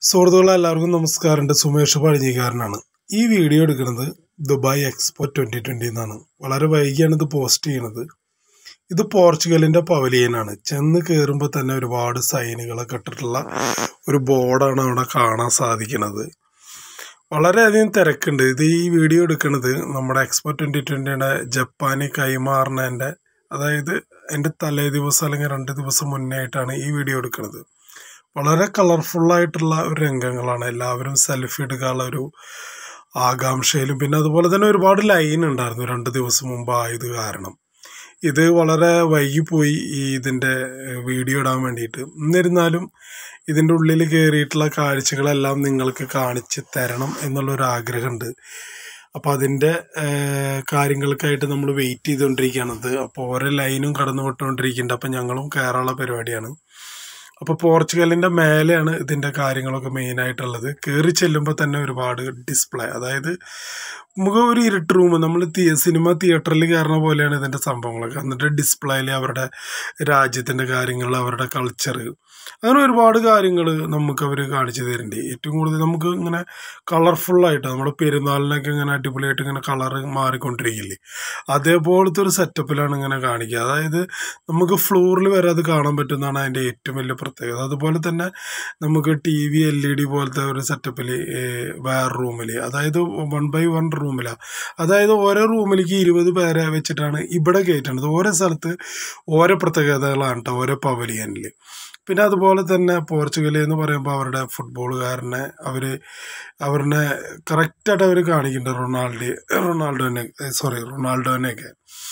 സുഹൃത്തുക്കളെ എല്ലാവർക്കും നമസ്കാരം എൻ്റെ സുമേഷ് പഴഞ്ഞിക്കാരനാണ് ഈ വീഡിയോ എടുക്കുന്നത് ദുബായ് എക്സ്പോ ട്വൻ്റി ട്വൻ്റി എന്നാണ് വളരെ വൈകിയാണ് ഇത് പോസ്റ്റ് ചെയ്യുന്നത് ഇത് പോർച്ചുഗലിൻ്റെ പവലിയനാണ് ചെന്ന് കയറുമ്പോൾ തന്നെ ഒരുപാട് സൈനുകളൊക്കെ ഇട്ടിട്ടുള്ള ഒരു ബോർഡാണ് അവിടെ കാണാൻ സാധിക്കുന്നത് വളരെയധികം തിരക്കുണ്ട് ഇത് ഈ വീഡിയോ എടുക്കുന്നത് നമ്മുടെ എക്സ്പോ ട്വൻ്റി ട്വൻ്റിയുടെ ജപ്പാന് കൈമാറുന്നതിൻ്റെ അതായത് എൻ്റെ തലേ ദിവസം അല്ലെങ്കിൽ രണ്ട് ദിവസം മുന്നേ ആയിട്ടാണ് ഈ വീഡിയോ എടുക്കുന്നത് വളരെ കളർഫുള്ളായിട്ടുള്ള ഒരു രംഗങ്ങളാണ് എല്ലാവരും സെൽഫി എടുക്കാനുള്ള ഒരു ആകാംക്ഷയിലും പിന്നെ അതുപോലെ തന്നെ ഒരുപാട് ലൈൻ ഉണ്ടായിരുന്നു രണ്ട് ദിവസം മുമ്പ് ആയത് കാരണം ഇത് വളരെ വൈകിപ്പോയി ഈ ഇതിൻ്റെ വീഡിയോ ഇടാൻ വേണ്ടിയിട്ട് എന്നിരുന്നാലും ഇതിൻ്റെ ഉള്ളിൽ കയറിയിട്ടുള്ള കാഴ്ചകളെല്ലാം നിങ്ങൾക്ക് കാണിച്ച് തരണം എന്നുള്ളൊരു ആഗ്രഹമുണ്ട് അപ്പോൾ അതിൻ്റെ കാര്യങ്ങൾക്കായിട്ട് നമ്മൾ വെയിറ്റ് ചെയ്തുകൊണ്ടിരിക്കുകയാണത് അപ്പോൾ ഓരോ ലൈനും കടന്നു വിട്ടുകൊണ്ടിരിക്കുന്നുണ്ട് അപ്പോൾ ഞങ്ങളും കയറാനുള്ള പരിപാടിയാണ് അപ്പോൾ പോർച്ചുഗലിൻ്റെ മേലെയാണ് ഇതിൻ്റെ കാര്യങ്ങളൊക്കെ മെയിനായിട്ടുള്ളത് കയറി ചെല്ലുമ്പോൾ തന്നെ ഒരുപാട് ഡിസ്പ്ലേ അതായത് നമുക്ക് ഒരു ഇരുട്ട് റൂം നമ്മൾ തിയ സിനിമ തിയേറ്ററിൽ കയറുന്ന പോലെയാണ് ഇതിൻ്റെ സംഭവങ്ങളൊക്കെ എന്നിട്ട് ഡിസ്പ്ലേയിൽ അവരുടെ രാജ്യത്തിൻ്റെ കാര്യങ്ങൾ അവരുടെ കൾച്ചർ അങ്ങനെ ഒരുപാട് കാര്യങ്ങൾ നമുക്ക് അവർ കാണിച്ചു തരുന്നുണ്ട് ഏറ്റവും കൂടുതൽ നമുക്ക് ഇങ്ങനെ കളർഫുള്ളായിട്ട് നമ്മുടെ പെരുന്നാളിനൊക്കെ ഇങ്ങനെ അടിപൊളിയായിട്ട് ഇങ്ങനെ കളർ മാറിക്കൊണ്ടിരിക്കില്ലേ അതേപോലത്തെ ഒരു സെറ്റപ്പിലാണ് ഇങ്ങനെ കാണിക്കുക അതായത് നമുക്ക് ഫ്ലോറിൽ വരെ അത് കാണാൻ പറ്റുന്നതാണ് അതിൻ്റെ ഏറ്റവും വലിയ പ്രത്യേകത അതുപോലെ തന്നെ നമുക്ക് T V L E D പോലത്തെ ഒരു സെറ്റപ്പിൽ വേറെ റൂമിൽ അതായത് വൺ ബൈ വൺ റൂമിലാണ് അതായത് ഓരോ റൂമിലേക്ക് ഇരുപത് പേരെ വെച്ചിട്ടാണ് ഇവിടെ കയറ്റുന്നത് ഓരോ സ്ഥലത്ത് ഓരോ പ്രത്യേകതകളാണ് കേട്ടോ ഓരോ പവലിയനിൽ പിന്നെ അതുപോലെ തന്നെ പോർച്ചുഗൽ എന്ന് പറയുമ്പോൾ അവരുടെ ഫുട്ബോളുകാരനെ അവർ അവരുടെ കറക്റ്റായിട്ട് അവർ കാണിക്കുന്നുണ്ട് റൊണാൾഡോ റൊണാൾഡോനെ സോറി റൊണാൾഡോനെയൊക്കെ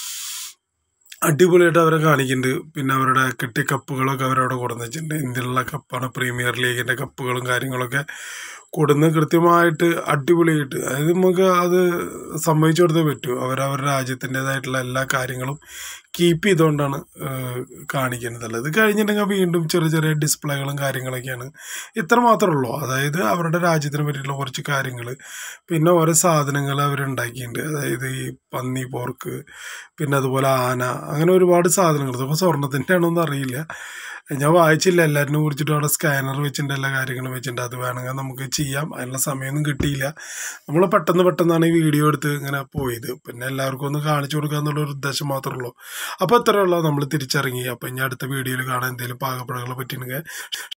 അടിപൊളിയായിട്ട് അവരെ കാണിക്കുന്നുണ്ട് പിന്നെ അവരുടെ കിട്ടിയ കപ്പുകളൊക്കെ അവരവിടെ കൊടുന്ന് വെച്ചിട്ടുണ്ട് ഇന്ത്യയിലുള്ള കപ്പാണ് പ്രീമിയർ ലീഗിൻ്റെ കപ്പുകളും കാര്യങ്ങളൊക്കെ കൊടുന്ന് കൃത്യമായിട്ട് അടിപൊളിയായിട്ട് അതായത് നമുക്ക് അത് സമ്മതിച്ചു കൊടുത്തേ പറ്റൂ അവരവരുടെ രാജ്യത്തിൻ്റെതായിട്ടുള്ള എല്ലാ കാര്യങ്ങളും കീപ്പ് ചെയ്തുകൊണ്ടാണ് കാണിക്കുന്നത് ഇത് കഴിഞ്ഞിട്ടുണ്ടെങ്കിൽ വീണ്ടും ചെറിയ ചെറിയ ഡിസ്പ്ലേകളും കാര്യങ്ങളൊക്കെയാണ് ഇത്ര മാത്രമേ ഉള്ളൂ അതായത് അവരുടെ രാജ്യത്തിനെ പറ്റിയിട്ടുള്ള കുറച്ച് കാര്യങ്ങൾ പിന്നെ ഓരോ സാധനങ്ങൾ അവരുണ്ടാക്കിയിട്ടുണ്ട് അതായത് ഈ പന്നി പോർക്ക് പിന്നെ അതുപോലെ ആന അങ്ങനെ ഒരുപാട് സാധനങ്ങൾ ഇതൊക്കെ സ്വർണത്തിൻ്റെ ആണോ എന്ന് അറിയില്ല ഞാൻ വായിച്ചില്ല എല്ലാറ്റിനും കുറിച്ചിട്ട് അവിടെ സ്കാനർ വെച്ചിട്ടുണ്ട് എല്ലാ കാര്യങ്ങളും വെച്ചിട്ടുണ്ട് അത് വേണമെങ്കിൽ നമുക്ക് ചെയ്യാം അതിനുള്ള സമയമൊന്നും കിട്ടിയില്ല നമ്മൾ പെട്ടെന്ന് പെട്ടെന്നാണ് ഈ വീഡിയോ എടുത്ത് ഇങ്ങനെ പോയത് പിന്നെ എല്ലാവർക്കും ഒന്ന് കാണിച്ചു കൊടുക്കുക എന്നുള്ള ഒരു ഉദ്ദേശം മാത്രമേ ഉള്ളൂ അപ്പോൾ ഇത്രയുള്ള നമ്മൾ തിരിച്ചിറങ്ങി അപ്പോൾ ഇനി അടുത്ത വീഡിയോയിൽ കാണാൻ എന്തെങ്കിലും പാകപ്പിഴകളെ പറ്റിയിട്ടുണ്ടെങ്കിൽ